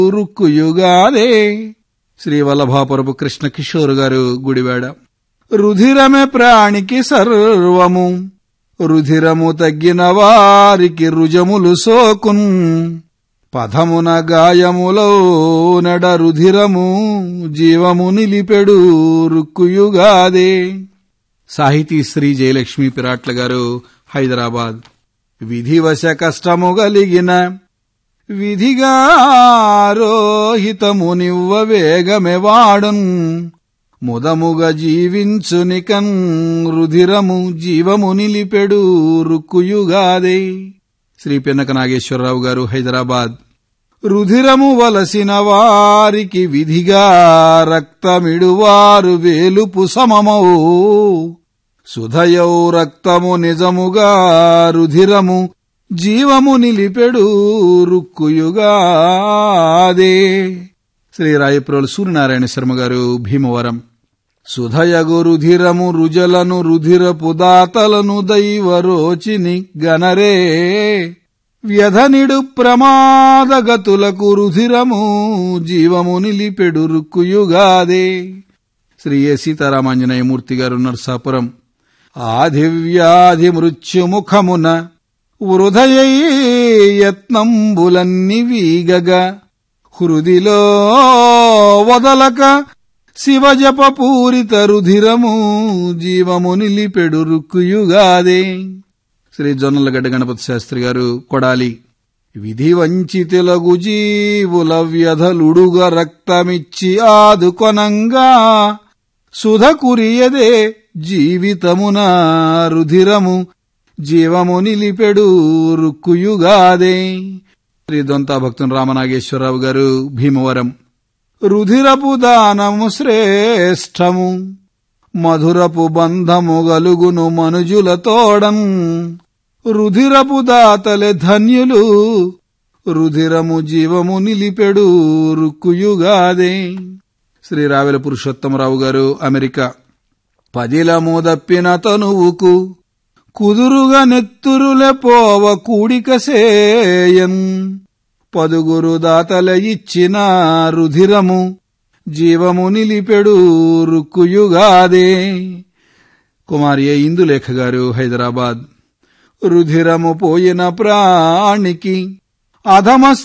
రుక్కుయుగాదే శ్రీ వల్లభాపురపు కృష్ణ కిషోర్ గారు గుడివాడ రుధిరమే ప్రాణికి సర్వము రుధిరము తగ్గిన వారికి రుజములు సోకున్ పదమున గాయములో నడ రుధిరము జీవము నిలిపెడు రుక్కుయుగాదే సాహితీ శ్రీ జయలక్ష్మి పిరాట్ల గారు హైదరాబాద్ విధివశ కష్టము కలిగిన విధిగా రోహితమునివ్వ వేగమే వాడున్ ముదముగా జీవించునికన్ రుధిరము జీవము నిలిపెడు రుక్కుయుగాదే శ్రీ పిన్నక నాగేశ్వరరావు గారు హైదరాబాద్ రుధిరము వలసిన వారికి విధిగా రక్తమిడువారు వేలుపు సమమౌ సుధయౌ రక్తము నిజముగా రుధిరము జీవము నిలిపెడు రుక్కుయుగాదే శ్రీ రాయప్రోలు సూర్యనారాయణ శర్మ గారు భీమవరం సుధయగు రుధిరము రుజలను రుధిరపు దాతలను దైవరోచిని గనరే వ్యధనిడు ప్రమాదగతులకు రుధిరము జీవము నిలిపెడు రుక్కుయుగాదే శ్రీ ఏ సీతారామాంజనేయమూర్తి గారు నర్సాపురం ఆదివ్యాధి మృత్యుముఖమున వృధయై యత్నంబులన్ని వీగగా హృదిలో వదలక శివజప పూరిత రుధిరము జీవము నిలిపెడు రుక్కుయుగాదే శ్రీ జొన్నలగడ్డ గణపతి శాస్త్రి గారు కొడాలి విధి వంచితులగు జీవుల వ్యధలుడుగా రక్తమిచ్చి ఆదుకొనంగా సుధ కురియదే జీవితమున రుధిరము జీవము నిలిపెడు రుక్కుయుగాదే శ్రీ దొంతా భక్తుని రామనాగేశ్వరరావు గారు భీమవరం రుధిరపు దానము శ్రేష్టము మధురపు బంధము గలుగును మనుజుల తోడం రుధిరపు దాతలే ధన్యులు రుధిరము జీవము నిలిపెడు రుక్కుయుగాదే శ్రీ రావెల పురుషోత్తమరావు గారు అమెరికా పదిలము దప్పిన తనువుకు కుదురుగా నెత్తురులే పోవ కూడిక సేయన్ పదుగురు దాతల ఇచ్చిన రుధిరము జీవము నిలిపెడు రుక్కుయుగాదే కుమారి ఏ ఇందులేఖ గారు హైదరాబాద్ రుధిరము పోయిన ప్రాణికి అధమ